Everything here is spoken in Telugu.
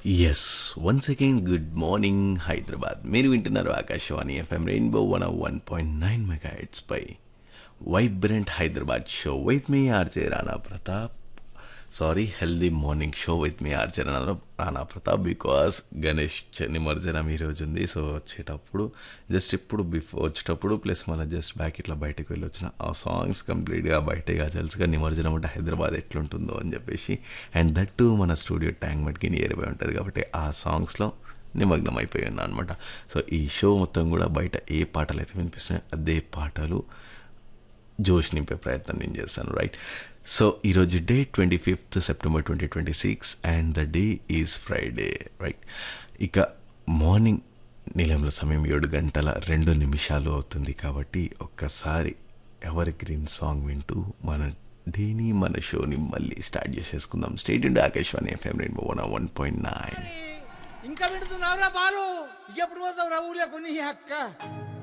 yes once again good morning Hyderabad మీరు వింటున్నారు Akashvani FM rainbow one one point nine mega పై vibrant Hyderabad show with me RJ Rana Pratap sorry healthy morning show with me RJ Rana Rana Pratap because Ganesh చ- నిమజ్జనం ఈరోజు ఉంది సో వచ్చేటప్పుడు జస్ట్ ఇప్పుడు బిఫోర్ వచ్చేటప్పుడు ప్లస్ మళ్ళీ జస్ట్ బ్యాక్ ఇట్లా బయటకు వెళ్ళి వచ్చిన ఆ సాంగ్స్ కంప్లీట్గా బయటగా తెలుసుగా నిమజ్జనం అంటే హైదరాబాద్ ఎట్లుంటుందో అని చెప్పేసి అండ్ దట్ టు మన స్టూడియో ట్యాంక్ మట్కి నియర్ బై ఉంటుంది కాబట్టి ఆ సాంగ్స్లో నిమగ్నం అయిపోయి ఉన్నా అనమాట సో ఈ షో మొత్తం కూడా బయట ఏ పాటలు అయితే వినిపిస్తున్నాయో అదే పాటలు జోష్ నింపే ప్రయత్నం నేను చేస్తాను రైట్ సో ఈరోజు day twenty fifth September twenty twenty six and the day is Friday right ఇక మార్నింగ్ నీలంలో సమయం ఏడు గంటల రెండు నిమిషాలు అవుతుంది కాబట్టి ఒక్కసారి ఎవరి గ్రీన్ సాంగ్ వింటూ మన డేని మన షోని మళ్ళీ స్టార్ట్ చేసేసుకుందాం స్టేట్ ఇండి Akashvani FM rainbow one one point nine ఇంకా పెడుతున్నావురా బాలు ఎప్పుడు పోతావురా ఊళ్ళో కొన్ని అక్క